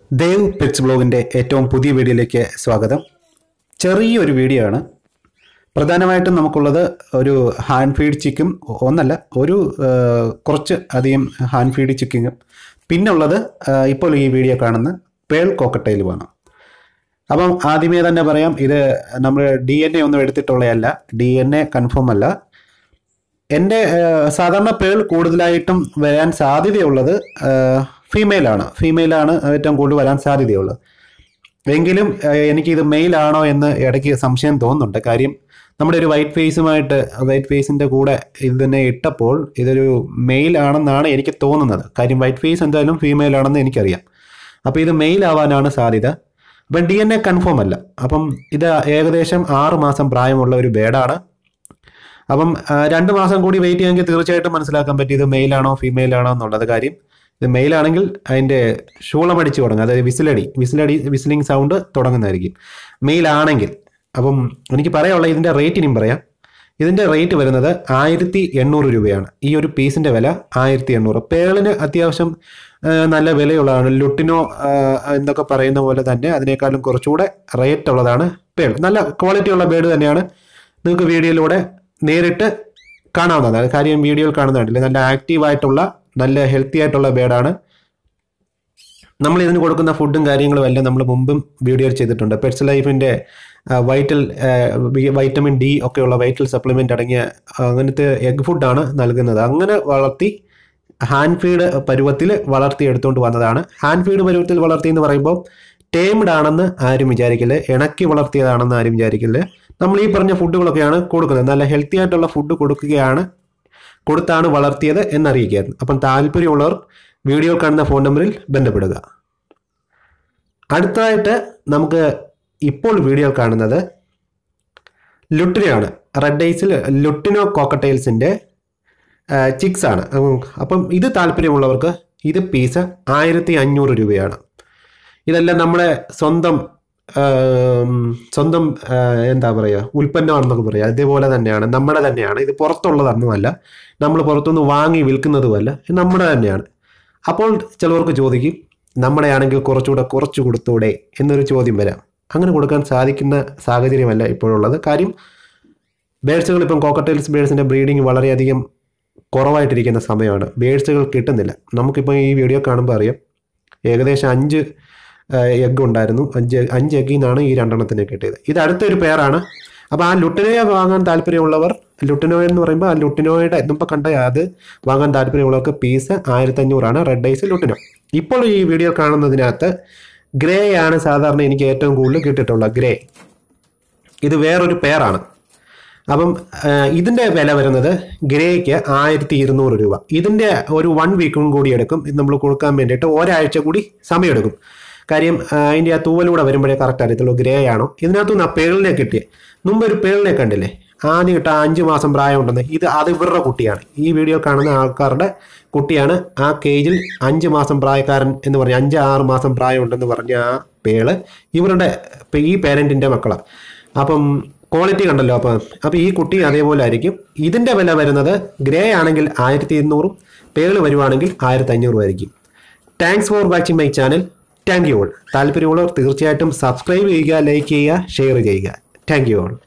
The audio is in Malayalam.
ദേവ് പെറ്റ്സ് ബ്ലോഗിൻ്റെ ഏറ്റവും പുതിയ വീഡിയോയിലേക്ക് സ്വാഗതം ചെറിയൊരു വീഡിയോ ആണ് പ്രധാനമായിട്ടും നമുക്കുള്ളത് ഒരു ഹാൻഡ് ഫീഡ് ചിക്കും ഒന്നല്ല ഒരു ആ, കുറച്ച് അധികം ഹാൻഡ് ഫീഡ് ചിക്കിങ്ങും പിന്നുള്ളത് ആ, ഇപ്പോൾ ഈ വീഡിയോ കാണുന്ന പേൾ കോക്കട്ടയിലുമാണ് അപ്പം ആദ്യമേ തന്നെ പറയാം ഇത് നമ്മൾ ഡി എൻ എ ഒന്നും എടുത്തിട്ടുള്ളതല്ല ഡി എൻ എ കൺഫേം അല്ല എൻ്റെ ഏഹ്, സാധാരണ പേൾ കൂടുതലായിട്ടും വരാൻ സാധ്യതയുള്ളത് ഫീമെയിലാണ് ഫീമെയിലാണ് ഏറ്റവും കൂടുതൽ വരാൻ സാധ്യതയുള്ളത് എങ്കിലും ഏഹ്, എനിക്കിത് മെയിലാണോ എന്ന് ഇടയ്ക്ക് സംശയം തോന്നുന്നുണ്ട് കാര്യം നമ്മുടെ ഒരു വൈറ്റ് ഫേസുമായിട്ട് വൈറ്റ് ഫേസിൻ്റെ കൂടെ ഇത് തന്നെ ഇട്ടപ്പോൾ ഇതൊരു മെയിൽ ആണെന്നാണ് എനിക്ക് തോന്നുന്നത് കാര്യം വൈറ്റ് ഫേസ് എന്തായാലും ഫീമെയിൽ ആണെന്ന് എനിക്കറിയാം അപ്പോൾ ഇത് മെയിൽ ആവാനാണ് സാധ്യത അപ്പം ഡി എൻ എ കൺഫേം അല്ല അപ്പം ഇത് ഏകദേശം ആറ് മാസം പ്രായമുള്ള ഒരു ബേഡാണ് അപ്പം ആ, രണ്ട് മാസം കൂടി വെയിറ്റ് ചെയ്യാമെങ്കിൽ തീർച്ചയായിട്ടും മനസ്സിലാക്കാൻ പറ്റും ഇത് മെയിലാണോ ഫീമെയിൽ ആണോ എന്നുള്ളത് കാര്യം ഇത് മെയിലാണെങ്കിൽ അതിൻ്റെ ശൂളമടിച്ച് തുടങ്ങും അതായത് വിസിലടി വിസിലടി വിസിലിംഗ് സൗണ്ട് തുടങ്ങുന്നതായിരിക്കും മെയിലാണെങ്കിൽ അപ്പം എനിക്ക് പറയാനുള്ള ഇതിൻ്റെ റേറ്റ് ഇനിയും പറയാം ഇതിൻ്റെ റേറ്റ് വരുന്നത് ആയിരത്തി എണ്ണൂറ് രൂപയാണ് ഈ ഒരു പീസിൻ്റെ വില ആയിരത്തി എണ്ണൂറ് പേളിന് അത്യാവശ്യം ആ, നല്ല വിലയുള്ളതാണ് ലുട്ടിനോ ആ, എന്നൊക്കെ പറയുന്ന പോലെ തന്നെ അതിനേക്കാളും കുറച്ചുകൂടെ റേറ്റ് ഉള്ളതാണ് പേൾ നല്ല ക്വാളിറ്റി ഉള്ള ബേഡ് തന്നെയാണ് നിങ്ങൾക്ക് വീഡിയോയിലൂടെ നേരിട്ട് കാണാവുന്നതാണ് കാര്യം വീഡിയോയിൽ കാണുന്നതായിട്ടില്ല നല്ല ആക്റ്റീവ് ആയിട്ടുള്ള നല്ല ഹെൽത്തി ആയിട്ടുള്ള ബേഡാണ് നമ്മൾ ഇതിന് കൊടുക്കുന്ന ഫുഡും കാര്യങ്ങളും എല്ലാം നമ്മൾ മുമ്പും വീഡിയോ ചെയ്തിട്ടുണ്ട് പെറ്റ്സ് ലൈഫിൻ്റെ വൈറ്റൽ വൈറ്റമിൻ ഡി ഒക്കെയുള്ള വൈറ്റൽ സപ്ലിമെൻ്റ് അടങ്ങിയ അങ്ങനത്തെ എഗ് ഫുഡാണ് നൽകുന്നത് അങ്ങനെ വളർത്തി ഹാൻഡ് ഫീഡ് പരുവത്തിൽ വളർത്തി എടുത്തുകൊണ്ട് വന്നതാണ് ഹാൻഡ് ഫീഡ് പരുവത്തിൽ വളർത്തി എന്ന് പറയുമ്പോൾ ടേംഡ് ആണെന്ന് ആരും വിചാരിക്കില്ല ഇണക്കി വളർത്തിയതാണെന്ന് ആരും വിചാരിക്കില്ല നമ്മൾ ഈ പറഞ്ഞ ഫുഡുകളൊക്കെയാണ് കൊടുക്കുന്നത് നല്ല ഹെൽത്തി ആയിട്ടുള്ള ഫുഡ് കൊടുക്കുകയാണ് കൊടുത്താണ് വളർത്തിയത് എന്നറിയിക്കുകയായിരുന്നു അപ്പം താല്പര്യമുള്ളവർ വീഡിയോ കാണുന്ന ഫോൺ നമ്പറിൽ ബന്ധപ്പെടുക അടുത്തതായിട്ട് നമുക്ക് ഇപ്പോൾ വീഡിയോ കാണുന്നത് ലുട്ടിനയാണ് റെഡ് ഐസിൽ ലുട്ടിനോ കോക്കട്ടൈൽസിൻ്റെ ചിക്സ് ആണ് ഉം, അപ്പം ഇത് താല്പര്യമുള്ളവർക്ക് ഇത് പീസ് ആയിരത്തി അഞ്ഞൂറ് രൂപയാണ് ഇതെല്ലാം നമ്മുടെ സ്വന്തം ആം, സ്വന്തം ആ, എന്താ പറയുക ഉൽപ്പന്നമാണെന്നൊക്കെ പറയുക അതേപോലെ തന്നെയാണ് നമ്മുടെ തന്നെയാണ് ഇത് പുറത്തുള്ളതൊന്നുമല്ല നമ്മൾ പുറത്തുനിന്ന് വാങ്ങി വിൽക്കുന്നതുമല്ല ഇത് നമ്മുടെ തന്നെയാണ് അപ്പോൾ ചിലവർക്ക് ചോദിക്കും നമ്മുടെ ആണെങ്കിൽ കുറച്ചുകൂടെ കുറച്ച് കൊടുത്തൂടെ എന്നൊരു ചോദ്യം വരാം അങ്ങനെ കൊടുക്കാൻ സാധിക്കുന്ന സാഹചര്യമല്ല ഇപ്പോഴുള്ളത് കാര്യം ബേഡ്സുകൾ ഇപ്പം കോക്കട്ടൈൽസ് ബേഡ്സിൻ്റെ ബ്രീഡിങ് വളരെയധികം കുറവായിട്ടിരിക്കുന്ന സമയമാണ് ബേഡ്സുകൾ കിട്ടുന്നില്ല നമുക്കിപ്പോൾ ഈ വീഡിയോ കാണുമ്പോൾ അറിയാം ഏകദേശം അഞ്ച് എഗ് ഉണ്ടായിരുന്നു അഞ്ച് അഞ്ച് എഗ്ഗിൽ നിന്നാണ് ഈ രണ്ടെണ്ണത്തിനെ കിട്ടിയത് ഇത് അടുത്തൊരു പേരാണ് അപ്പോൾ ആ ലുട്ടിനോയെ വാങ്ങാൻ താല്പര്യമുള്ളവർ ലുട്ടിനോ എന്ന് പറയുമ്പോൾ ആ ലുട്ടിനോയുടെ മുമ്പ് കണ്ട അത് വാങ്ങാൻ താല്പര്യമുള്ളവർക്ക് പീസ് ആയിരത്തി അഞ്ഞൂറാണ് റെഡ് ഐസ് ലുട്ടിനോ ഇപ്പോൾ ഈ വീഡിയോ കാണുന്നതിനകത്ത് ഗ്രേ ആണ് സാധാരണ എനിക്ക് ഏറ്റവും കൂടുതൽ കിട്ടിയിട്ടുള്ളത് ഗ്രേ ഇത് വേറൊരു പേരാണ് അപ്പം ആ, ഇതിൻ്റെ വില വരുന്നത് ഗ്രേക്ക് ആയിരത്തി ഇരുന്നൂറ് രൂപ ഇതിൻ്റെ ഒരു വൺ വീക്കും കൂടി എടുക്കും ഇത് നമ്മൾ കൊടുക്കാൻ വേണ്ടിയിട്ട് ഒരാഴ്ച കൂടി സമയമെടുക്കും കാര്യം ആ, അതിൻ്റെ ആ തൂവലൂടെ വരുമ്പോഴേ കറക്റ്റ് അറിയത്തുള്ളൂ ഗ്രേ ആണോ ഇതിനകത്തുനിന്ന് ആ പേളിനെ കിട്ടിയേ മുമ്പ് ഒരു പേളിനെ കണ്ടില്ലേ ആദ്യം കിട്ടാ അഞ്ച് മാസം പ്രായമുണ്ടെന്ന് ഇത് അത് ഇവരുടെ കുട്ടിയാണ് ഈ വീഡിയോ കാണുന്ന ആൾക്കാരുടെ കുട്ടിയാണ് ആ കേജിൽ അഞ്ച് മാസം പ്രായക്കാരൻ എന്ന് പറഞ്ഞ അഞ്ച് ആറ് മാസം പ്രായമുണ്ടെന്ന് പറഞ്ഞ ആ പേള് ഇവരുടെ ഈ പേരൻറ്റിൻ്റെ മക്കളാണ് അപ്പം ക്വാളിറ്റി കണ്ടല്ലോ അപ്പം അപ്പോൾ ഈ കുട്ടി അതേപോലെ ആയിരിക്കും ഇതിൻ്റെ വില വരുന്നത് ഗ്രേ ആണെങ്കിൽ ആയിരത്തി ഇരുന്നൂറും പേള് വരുവാണെങ്കിൽ ആയിരത്തി അഞ്ഞൂറും ആയിരിക്കും thanks for watching my channel thank you all താല്പര്യമുള്ളവർ തീർച്ചയായിട്ടും സബ്സ്ക്രൈബ് ചെയ്യുക ലൈക്ക് ചെയ്യുക ഷെയർ ചെയ്യുക താങ്ക് യു ഓൾ